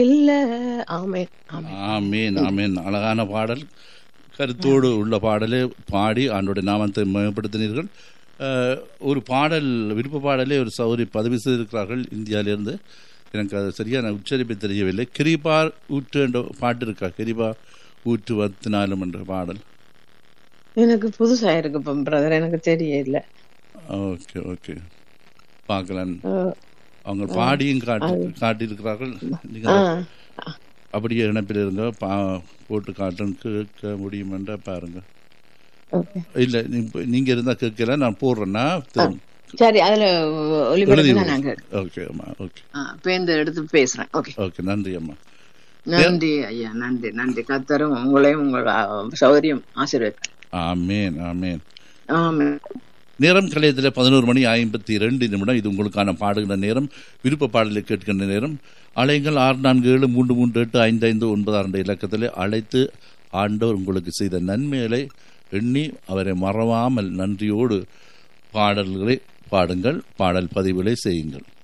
இல்ல ஆமே ஆமே ஆமீன் ஆமீன் அழகான பாடல் கருத்தோடு உள்ள பாடலை பாடி ஆண்டோட நாமத்தை மேம்படுத்தினீர்கள் அஹ், ஒரு பாடல் விருப்ப பாடலே ஒரு சௌரி பதவி செய்திருக்கிறார்கள் இந்தியாவிலிருந்து எனக்கு அது சரியான உச்சரிப்பு தெரியவில்லை கிரிபா ஊற்று என்ற பாட்டு இருக்கா கிரிபா ஊற்று வத்தினாலும் என்ற பாடல் எனக்கு புதுசா இருக்கு இப்ப பிரதர் எனக்கு தெரியல ஓகே ஓகே பார்க்கலாம் அஹ், அவங்க பாடியும் காட்டி காட்டியிருக்கிறார்கள் ஆ, நீங்கள் அப்படியே இணைப்பில் இருங்க பா போட்டு காட்டும் கேட்க முடியுமென்றா பாருங்க ஓகே. இல்ல நீ- நீங்க இருந்தா கேட்கல நான் போடுறேன்னா சரி அதுல ஒளிபரப்பு தான் நாங்க ஓகே அம்மா ஓகே பேருந்து எடுத்து பேசுறேன் ஓகே ஓகே நன்றி அம்மா நன்றி ஐயா நன்றி நன்றி கத்தரும் உங்களையும் உங்கள் அஹ், சௌகரியம் ஆசீர்வதிப்பார் ஆமேன் ஆமேன் ஆமே நேரம் கலையத்தில் பதினோரு மணி ஐம்பத்தி ரெண்டு நிமிடம் இது உங்களுக்கான பாடுகிற நேரம் விருப்ப பாடலை கேட்கின்ற நேரம் அலைங்கள் ஆறு நான்கு ஏழு மூன்று மூன்று எட்டு ஐந்து ஐந்து ஒன்பது ஆறு இலக்கத்தில் அழைத்து ஆண்டவர் உங்களுக்கு செய்த நன்மைகளை எண்ணி அவரை மறவாமல் நன்றியோடு பாடல்களை பாடுங்கள் பாடல் பதிவுகளை செய்யுங்கள்